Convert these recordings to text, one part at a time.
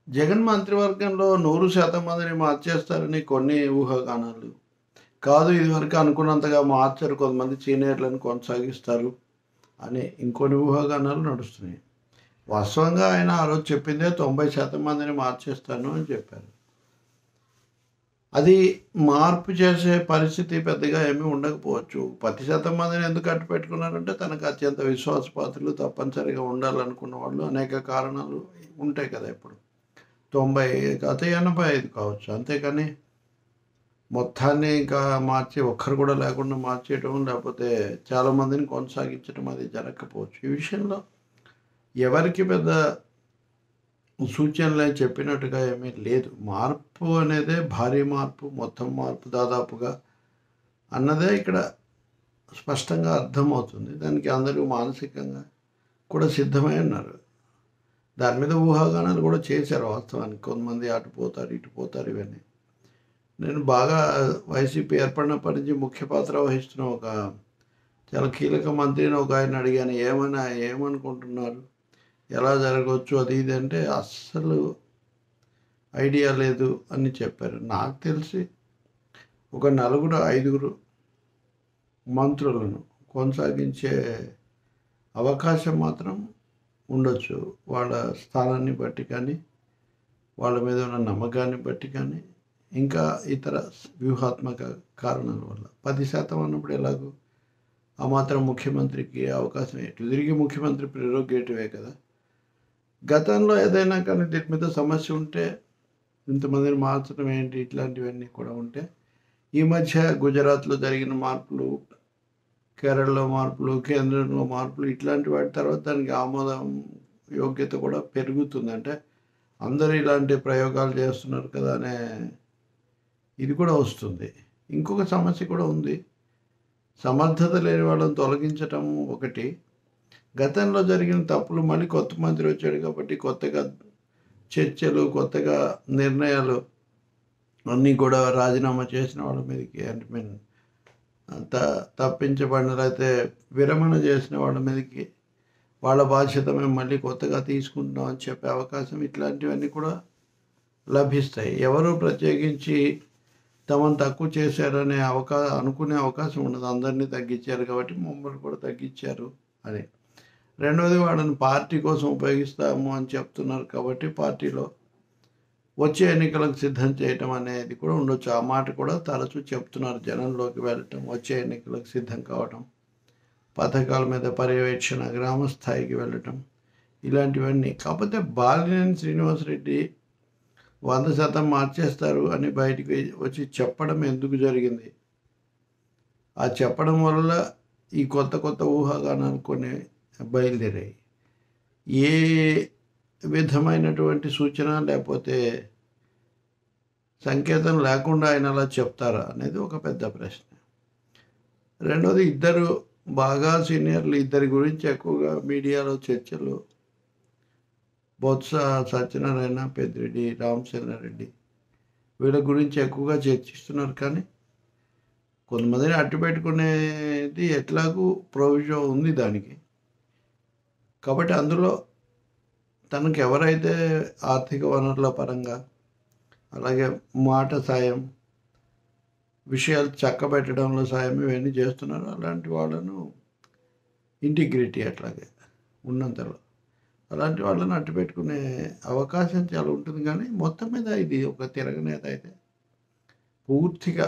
జగన్ మంత్రివర్గంలో నూరు శాతం మందిని మార్చేస్తారని కొన్ని ఊహాగానాలు కాదు ఇదివరకు అనుకున్నంతగా మార్చరు కొంతమంది సీనియర్లను కొనసాగిస్తారు అని ఇంకొన్ని ఊహాగానాలు నడుస్తున్నాయి వాస్తవంగా ఆయన ఆ రోజు చెప్పిందే తొంభై శాతం మందిని మార్చేస్తాను అని చెప్పారు అది మార్పు చేసే పరిస్థితి పెద్దగా ఏమీ ఉండకపోవచ్చు పది శాతం మందిని ఎందుకు అట్టు పెట్టుకున్నారంటే తనకు అత్యంత విశ్వాసపాత్రులు తప్పనిసరిగా ఉండాలనుకున్న వాళ్ళు అనేక కారణాలు ఉంటాయి కదా ఇప్పుడు తొంభై గత ఎనభై ఐదు కావచ్చు అంతేకాని మొత్తాన్ని ఇంకా మార్చి ఒక్కరు కూడా లేకుండా మార్చేయటం లేకపోతే చాలామందిని కొనసాగించడం అది జరగకపోవచ్చు ఈ విషయంలో ఎవరికి పెద్ద సూచనలు చెప్పినట్టుగా ఏమీ లేదు మార్పు అనేదే భారీ మార్పు మొత్తం మార్పు దాదాపుగా అన్నదే ఇక్కడ స్పష్టంగా అర్థమవుతుంది దానికి అందరూ మానసికంగా కూడా సిద్ధమై ఉన్నారు దాని మీద ఊహాగానాలు కూడా చేశారు వాస్తవానికి కొంతమంది అటు పోతారు ఇటు పోతారు ఇవన్నీ నేను బాగా వైసీపీ ఏర్పడినప్పటి నుంచి ముఖ్య పాత్ర వహిస్తున్న ఒక చాలా కీలక మంత్రిని ఒక ఆయన అడిగాను ఏమైనా ఏమనుకుంటున్నారు ఎలా జరగవచ్చు అది ఇది అంటే అస్సలు ఐడియా లేదు అని చెప్పారు నాకు తెలిసి ఒక నలుగురు ఐదుగురు మంత్రులను కొనసాగించే అవకాశం మాత్రం ఉండొచ్చు వాళ్ళ స్థానాన్ని బట్టి కానీ వాళ్ళ మీద ఉన్న నమ్మకాన్ని బట్టి కానీ ఇంకా ఇతర వ్యూహాత్మక కారణాల వల్ల పది శాతం అన్నప్పుడు ఎలాగో ఆ మాత్రం ముఖ్యమంత్రికి అవకాశం ఎటు తిరిగి ముఖ్యమంత్రి ప్రిరోగేటివే కదా గతంలో ఏదైనా కానీ దీని మీద సమస్య ఉంటే ఇంతమందిని మార్చడం ఏంటి ఇట్లాంటివన్నీ కూడా ఉంటే ఈ మధ్య గుజరాత్లో జరిగిన మార్పులు కేరళలో మార్పులు కేంద్రంలో మార్పులు ఇట్లాంటి వాటి తర్వాత దానికి ఆమోదం యోగ్యత కూడా పెరుగుతుంది అంటే అందరూ ఇలాంటి ప్రయోగాలు చేస్తున్నారు కదా అనే ఇది కూడా వస్తుంది ఇంకొక సమస్య కూడా ఉంది సమర్థత లేని వాళ్ళని తొలగించటం ఒకటి గతంలో జరిగిన తప్పులు మళ్ళీ కొత్త మంత్రి వచ్చాడు కాబట్టి కొత్తగా చర్చలు కొత్తగా నిర్ణయాలు అన్నీ కూడా రాజీనామా చేసిన వాళ్ళ మీదకి అంటే మీన్ త తప్పించబడిన లేకపోతే విరమణ చేసిన వాళ్ళ మీదకి వాళ్ళ బాధ్యత మేము మళ్ళీ కొత్తగా తీసుకుంటున్నాం అని చెప్పే అవకాశం ఇట్లాంటివన్నీ కూడా లభిస్తాయి ఎవరు ప్రత్యేకించి తమను తక్కువ చేశారనే అవకా అనుకునే అవకాశం ఉండదు అందరినీ తగ్గించారు కాబట్టి మమ్మల్ని కూడా తగ్గించారు అని రెండవది వాళ్ళని పార్టీ కోసం ఉపయోగిస్తాము అని చెప్తున్నారు కాబట్టి పార్టీలో వచ్చే ఎన్నికలకు సిద్ధం చేయటం అనేది కూడా ఉండొచ్చు ఆ మాట కూడా తరచూ చెప్తున్నారు జనంలోకి వెళ్ళటం వచ్చే ఎన్నికలకు సిద్ధం కావటం పథకాల మీద పర్యవేక్షణ గ్రామ స్థాయికి వెళ్ళటం ఇలాంటివన్నీ కాకపోతే బాలినేని శ్రీనివాసరెడ్డి వంద శాతం మార్చేస్తారు అని బయటికి వచ్చి చెప్పడం ఎందుకు జరిగింది ఆ చెప్పడం వల్ల ఈ కొత్త కొత్త ఊహాగానాలు కొన్ని బయలుదేరాయి ఏ విధమైనటువంటి సూచన లేకపోతే సంకేతం లేకుండా ఆయన అలా చెప్తారా అనేది ఒక పెద్ద ప్రశ్న రెండోది ఇద్దరు బాగా సీనియర్లు ఇద్దరి గురించి ఎక్కువగా మీడియాలో చర్చలు బొత్స సత్యనారాయణ పెద్దిరెడ్డి రామచంద్రారెడ్డి వీళ్ళ గురించి ఎక్కువగా చర్చిస్తున్నారు కానీ కొంతమందిని అట్టు పెట్టుకునేది ఎట్లాగూ ప్రొవిజన్ ఉంది దానికి కాబట్టి అందులో తనకు ఎవరైతే ఆర్థిక వనరుల పరంగా అలాగే మాట సాయం విషయాలు చక్కబెట్టడంలో సాయం ఇవన్నీ చేస్తున్నారు అలాంటి వాళ్ళను ఇంటిగ్రిటీ అట్లాగే ఉన్నంతలో అలాంటి వాళ్ళని అట్టు పెట్టుకునే అవకాశం చాలా ఉంటుంది కానీ మొత్తం మీద ఇది ఒక తిరగనేత అయితే పూర్తిగా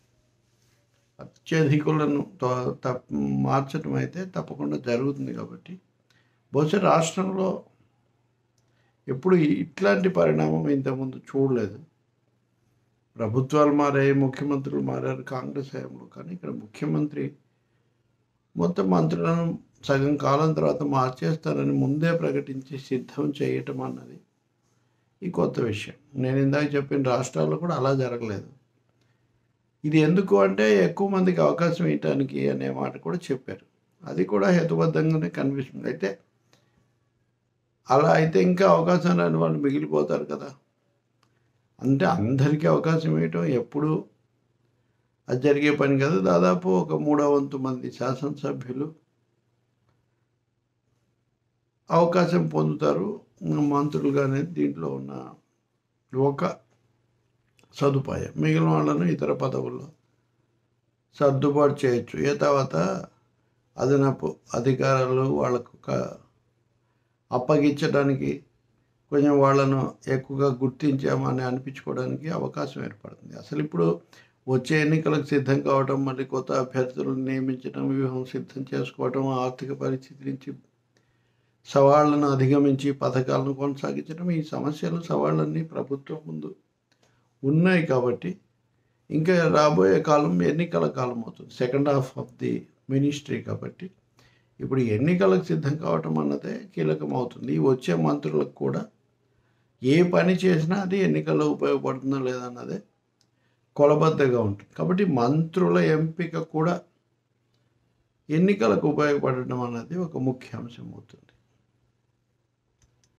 అత్యధికులను మార్చడం అయితే తప్పకుండా జరుగుతుంది కాబట్టి బహుశా రాష్ట్రంలో ఎప్పుడు ఇట్లాంటి పరిణామం ఇంతకుముందు చూడలేదు ప్రభుత్వాలు మారాయి ముఖ్యమంత్రులు మారారు కాంగ్రెస్ హయాంలో కానీ ఇక్కడ ముఖ్యమంత్రి మొత్తం మంత్రులను సగం కాలం తర్వాత మార్చేస్తారని ముందే ప్రకటించి సిద్ధం చేయటం అన్నది ఈ కొత్త విషయం నేను ఇందాక చెప్పిన రాష్ట్రాల్లో కూడా అలా జరగలేదు ఇది ఎందుకు అంటే ఎక్కువ మందికి అవకాశం ఇవ్వటానికి అనే మాట కూడా చెప్పారు అది కూడా హేతుబద్ధంగానే కనిపిస్తుంది అయితే అలా అయితే ఇంకా అవకాశం రాని వాళ్ళు మిగిలిపోతారు కదా అంటే అందరికీ అవకాశం ఇవ్వటం ఎప్పుడు అది జరిగే పని కాదు దాదాపు ఒక మూడో వంతు మంది శాసనసభ్యులు అవకాశం పొందుతారు మంత్రులుగా అనేది దీంట్లో ఉన్న ఒక సదుపాయం మిగిలిన వాళ్ళను ఇతర పదవుల్లో సర్దుబాటు చేయొచ్చు ఏ తర్వాత అదనపు అధికారాలు వాళ్ళకు ఒక అప్పగించడానికి కొంచెం వాళ్ళను ఎక్కువగా గుర్తించామని అనిపించుకోవడానికి అవకాశం ఏర్పడుతుంది అసలు ఇప్పుడు వచ్చే ఎన్నికలకు సిద్ధం కావడం మళ్ళీ కొత్త అభ్యర్థులను నియమించడం వ్యూహం సిద్ధం చేసుకోవడం ఆర్థిక పరిస్థితి నుంచి సవాళ్లను అధిగమించి పథకాలను కొనసాగించడం ఈ సమస్యలు సవాళ్ళన్నీ ప్రభుత్వం ముందు ఉన్నాయి కాబట్టి ఇంకా రాబోయే కాలం ఎన్నికల కాలం అవుతుంది second half of the ministry కాబట్టి ఇప్పుడు ఎన్నికలకు సిద్ధం కావటం అన్నదే కీలకం అవుతుంది ఈ వచ్చే మంత్రులకు కూడా ఏ పని చేసినా అది ఎన్నికల్లో ఉపయోగపడుతుందో లేదన్నదే కొలబద్దగా ఉంటుంది కాబట్టి మంత్రుల ఎంపిక కూడా ఎన్నికలకు ఉపయోగపడడం అన్నది ఒక ముఖ్య అంశం అవుతుంది